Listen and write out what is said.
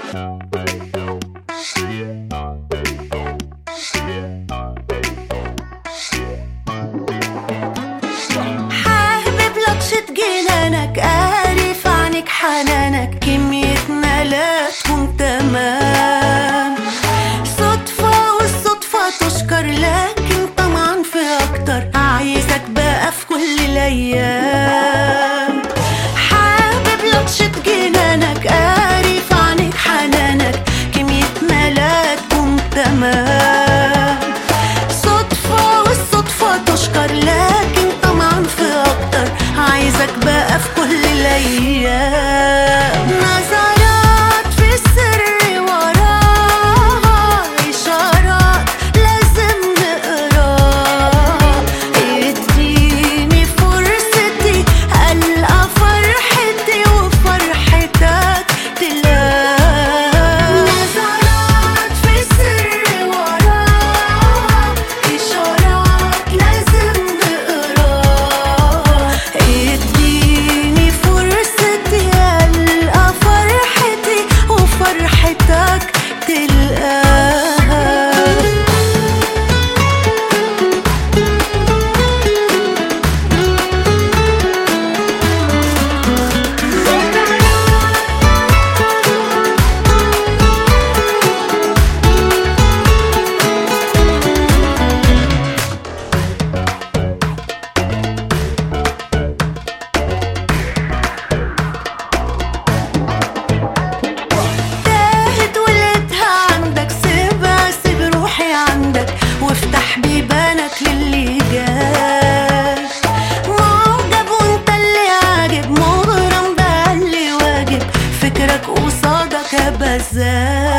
حابب لطشة جنانك قاري في عينك حنانك كمية ملاتهم تمام صدفة والصدفة تشكر لكن طمعا في أكتر عايزك بقى في كل الأيام حابب لطشة جنانك قاري في عينك حنانك كمية ملاتهم تمام صدفة والصدفة تشكر لكن طمعا في أكتر عايزك بقى في كل الأيام نظرات في السر وراها إشارات لازم نقراها اديني فرصتي ألقى فرحتي وفرحتك تلاقي نظرات في السر وراها إشارات لازم نقراها اديني فرصتي ألقى فرحتي وفرحتك تلقاها تاهت ولقيتها عندك سيبها سيب روحي عندك وافتح بيبانك للي جاي معجب وانت اللي عاجب مغرم بقى اللي واجب فكرك قصادك بزاي